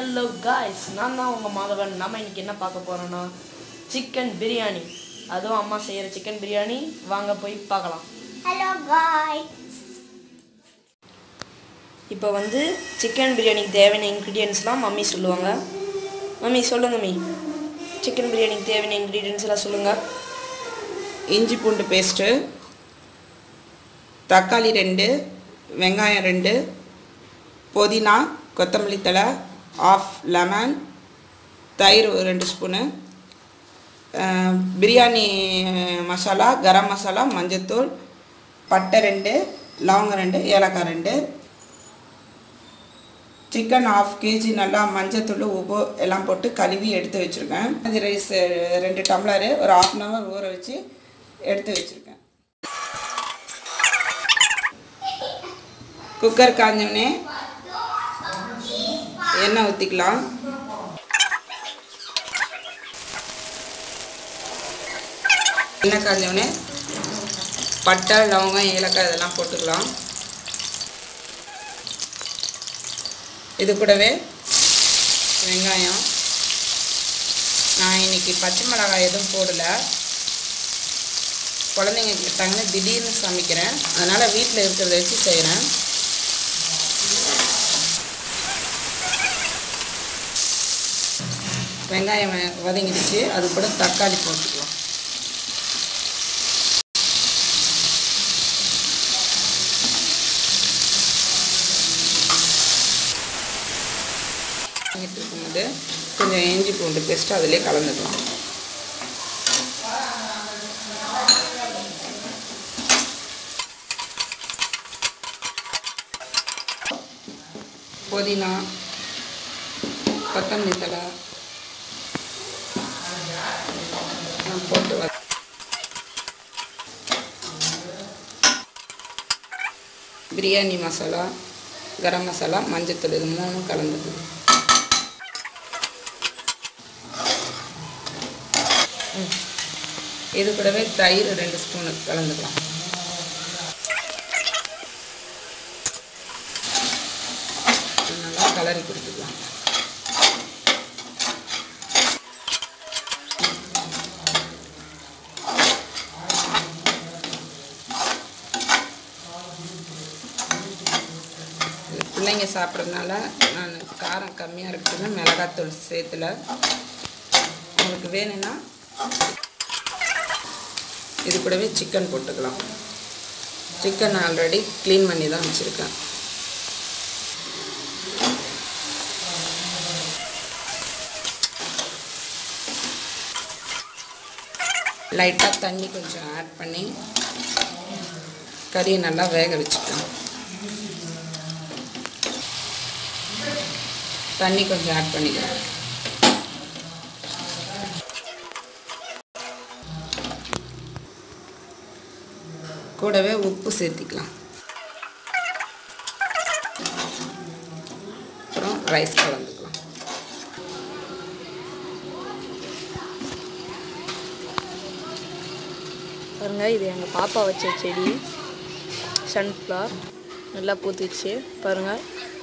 hello guys நான் தான் உங்கள் மாதவன் நம்ம இன்னைக்கு என்ன பார்க்க போகிறோன்னா சிக்கன் பிரியாணி அதுவும் அம்மா செய்கிற சிக்கன் பிரியாணி வாங்க போய் பார்க்கலாம் ஹலோ காய் இப்போ வந்து சிக்கன் பிரியாணிக்கு தேவையான இன்க்ரீடியன்ஸ்லாம் மம்மி சொல்லுவாங்க மம்மி சொல்லுங்க மீ சிக்கன் பிரியாணிக்கு தேவையான இன்க்ரீடியன்ஸ் எல்லாம் சொல்லுங்கள் இஞ்சி பூண்டு பேஸ்ட்டு தக்காளி ரெண்டு வெங்காயம் ரெண்டு புதினா கொத்தமல்லி தழை ஆஃப் லெமன் தயிர் ஒரு ரெண்டு ஸ்பூனு அஹ், பிரியாணி மசாலா கரம் மசாலா மஞ்சத்தூள் பட்டை ரெண்டு லவங்கம் ரெண்டு ஏலக்காய் ரெண்டு சிக்கன் ஆஃப் கேஜி நல்லா மஞ்சத்தூள் உப்பு எல்லாம் போட்டு கழுவி எடுத்து வச்சுருக்கேன் அது ரைஸ் ரெண்டு டம்ளரு ஒரு ஆஃப் அன் ஹவர் ஊற வச்சு எடுத்து வச்சுருக்கேன் குக்கர் காஞ்சோடனே எண்ணெய் ஊற்றிக்கலாம் எண்ணெய் காஞ்சோடனே பட்டை லவங்கம் ஏலக்காய் இதெல்லாம் போட்டுக்கலாம் இது கூடவே வெங்காயம் நான் இன்னைக்கு பச்சை மிளகாய் எதுவும் போடல குழந்தைங்க கேட்டாங்கன்னு திடீர்னு சமைக்கிறேன் அதனால் வீட்டில் இருக்கிறத வச்சு செய்கிறேன் வெங்காயம் வ- வதங்கிடுச்சு அது கூட தக்காளி போட்டுக்கலாம் வதங்கிட்டு இருக்கும்போது கொஞ்சம் இஞ்சி பூண்டு பேஸ்ட்டு அதிலே கலந்துக்கலாம் புதினா கொத்தமல்லி தழை நான் போட்டு வ பிரியாணி மசாலா கரம் மசாலா மஞ்சத்தூள் இது மூணும் கலந்துது இது கூடவே தயிர் ரெண்டு ஸ்பூனு கலந்துக்கலாம் நல்லா கலரி கொடுத்துக்கலாம் இது பிள்ளைங்க சாப்பிட்றதுனால நான் காரம் கம்மியாக இருக்குதுன்னு மிளகாத்தூள் சேர்த்துல உங்களுக்கு வேணும்னா இது கூடவே சிக்கன் போட்டுக்கலாம் சிக்கன் ஆல்ரெடி க்ளீன் பண்ணி தான் வச்சுருக்கேன் லைட்டாக தண்ணி கொஞ்சம் ஆட் பண்ணி கறியை நல்லா வேக வச்சுக்கலாம் தண்ணி கொஞ்சம் ஆட் பண்ணிக்கலாம் கூடவே உப்பு சேர்த்திக்கலாம் அப்புறம் ரைஸ் கலந்துக்கலாம் பாருங்க இது எங்கள் பாப்பா வச்ச செடி சன்ஃப்ளவர் நல்லா பூத்துச்சு பாருங்க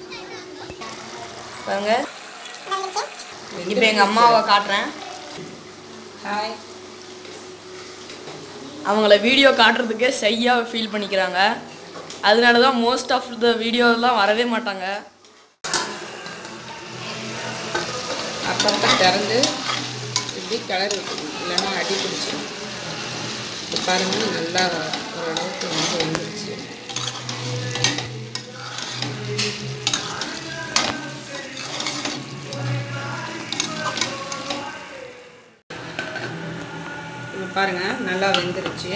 பாருங்க இப்போ எங்கள் அம்மாவை காட்டுறேன் ஹாய் அவங்கள வீடியோ காட்டுறதுக்கே சரியாக ஃபீல் பண்ணிக்கிறாங்க அதனால தான் மோஸ்ட் ஆஃப் த வீடியோலாம் வரவே மாட்டாங்க அப்பப்போ திறந்து இப்படி கிளறி விட்டுக்கணும் இல்லைன்னா அடி பிடிச்சிடும் இப்போ பாருங்கள் நல்லா ஓரளவுக்கு வந்து வந்துருச்சு இப்போ பாருங்கள் நல்லா வெந்துருச்சு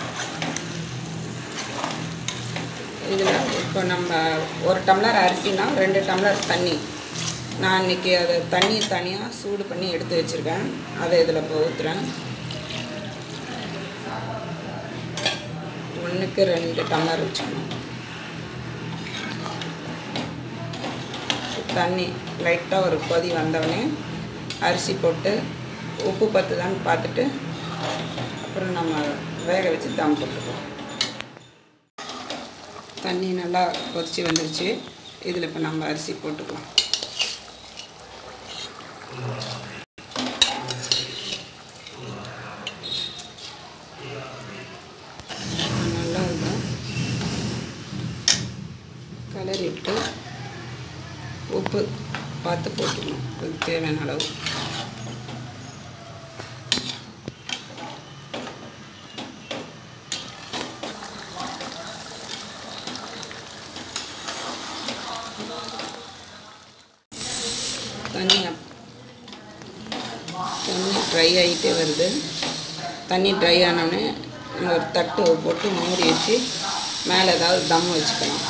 இதில் இப்போ நம்ம ஒரு டம்ளர் அரிசினா ரெண்டு டம்ளர் தண்ணி நான் இன்னைக்கு அதை தண்ணி தனியாக சூடு பண்ணி எடுத்து வச்சுருக்கேன் அதை இதில் இப்போ ஊற்றுறேன் ஒன்றுக்கு ரெண்டு டம்ளர் வச்சுக்கணும் தண்ணி லைட்டாக ஒரு கொதி வந்தவுடனே அரிசி போட்டு உப்பு பத்துதான்னு பார்த்துட்டு அப்புறம் நம்ம வேக வச்சு தம் போட்டுக்குவோம் தண்ணி நல்லா கொதிச்சு வந்துருச்சு இதில் இப்போ நம்ம அரிசி போட்டுக்கலாம் நல்லா இருக்கும் கலரிட்டு உப்பு பார்த்து போட்டுக்கணும் அதுக்கு தேவையான அளவு தண்ணி அப்- தண்ணி ட்ரை ஆகிட்டே வருது தண்ணி ட்ரை ஆனோடனே நம்ம ஒரு தட்டு போட்டு மூடி வச்சு மேலே ஏதாவது தம் வச்சுக்கலாம்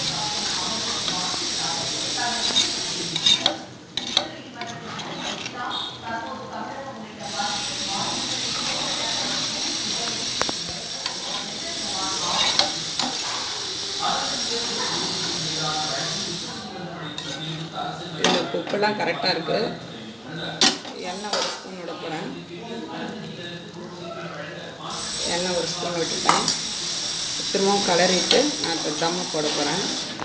இதில் உப்பெல்லாம் கரெக்டாக இருக்குது எண்ணெய் ஒரு ஸ்பூன் விட போகிறேன் எண்ணெய் ஒரு ஸ்பூன் விட்டுட்டேன் திரும்பவும் கலரிட்டு நான் இப்போ தம்மு போட போகிறேன்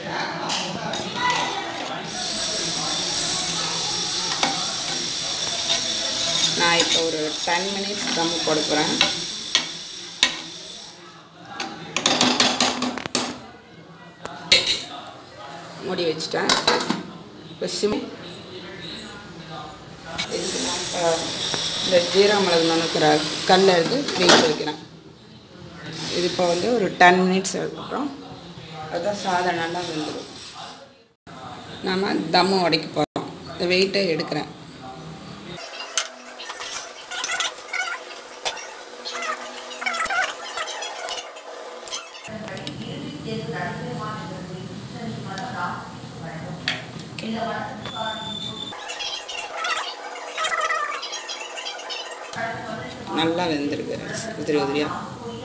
நான் இப்போ ஒரு டென் மினிட்ஸ் தம்மு போட போகிறேன் மூடி வச்சுட்டேன் இப்போ சிம் இதுக்கு நான் இப்போ இந்த ஜீரா மிளகு நுணுக்கிற கல்லை எடுத்து வெயிட் வைக்கிறேன் இது இப்போ வந்து ஒரு டென் மினிட்ஸ் அதுக்கப்புறம் அதுதான் சாதம் நல்லா வெந்துடும் நாம் தம்மு உடைக்க போகிறோம் இந்த வெயிட்டை எடுக்கிறேன் நல்லா வெந்திருக்கு ரைஸ் உதிரி உதிரியாக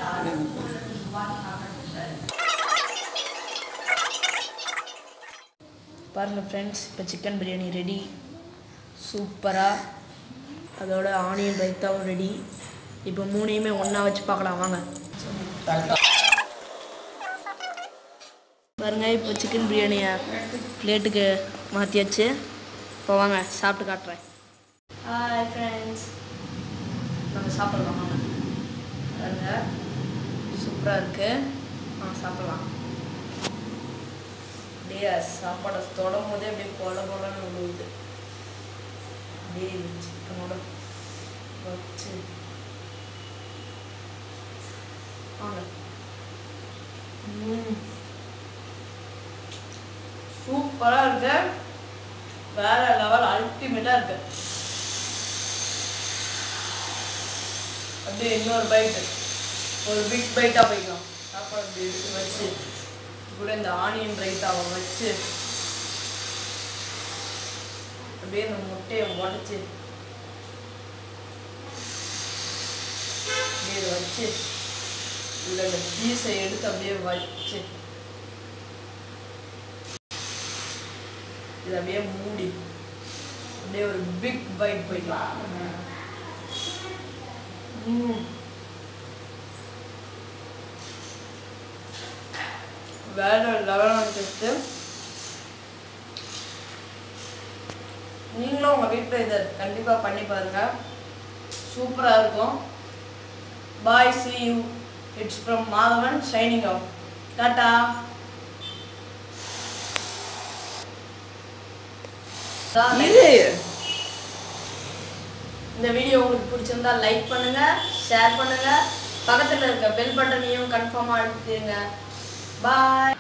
பாருங்கள் ஃப்ரெண்ட்ஸ் இப்போ சிக்கன் பிரியாணி ரெடி சூப்பராக அதோட ஆனியன் ரைத்தாவும் ரெடி இப்போ மூணையுமே ஒன்றா வச்சு பார்க்கலாம் வாங்க பாருங்க இப்போ சிக்கன் பிரியாணியை பிளேட்டுக்கு மாற்றியாச்சு இப்போ வாங்க சாப்பிட்டு காட்டுறேன் ஹாய் ஃப்ரெண்ட்ஸ் நம்ம சாப்பிட்லாம் வாங்க பாருங்க சூப்பராக இருக்குது ஆ சாப்பிட்லாம் அப்படியே சாப்பாடை தொடும் போதே அப்படியே கொல கொலன்னு விழுவுது அப்படியே சிக்கனோட வச்சு வாங்க ம் சூப்பராக இருக்கு வேற லெவல் அல்டிமேட்டாக இருக்கு அப்படியே இன்னொரு பைட்டு ஒரு பிக் பைட்டாக போய்க்கலாம் சாப்பாடு அப்படி எடுத்து வச்சு கூட இந்த ஆனியன் ரைத்தாவை வச்சு அப்படியே இந்த முட்டையை உடச்சி அப்படியே இதை வச்சு இதில் இந்த பீஸை எடுத்து அப்படியே வச்சு இதை அப்படியே மூடி அப்படியே ஒரு பிக் பைட் போய்க்கலாம் ம் வேற லெவலான டெஸ்ட்டு நீங்களும் உங்கள் வீட்டில் இதை கண்டிப்பாக பண்ணி பாருங்க சூப்பராக இருக்கும் bye see you it's from Madhavan shining out டாட்டா இது இந்த வீடியோ உங்களுக்கு பிடிச்சிருந்தா லைக் பண்ணுங்க ஷேர் பண்ணுங்க பக்கத்தில் இருக்க பெல் பட்டனையும் கன்ஃபார்மாக அழுத்திடுங்க பாய்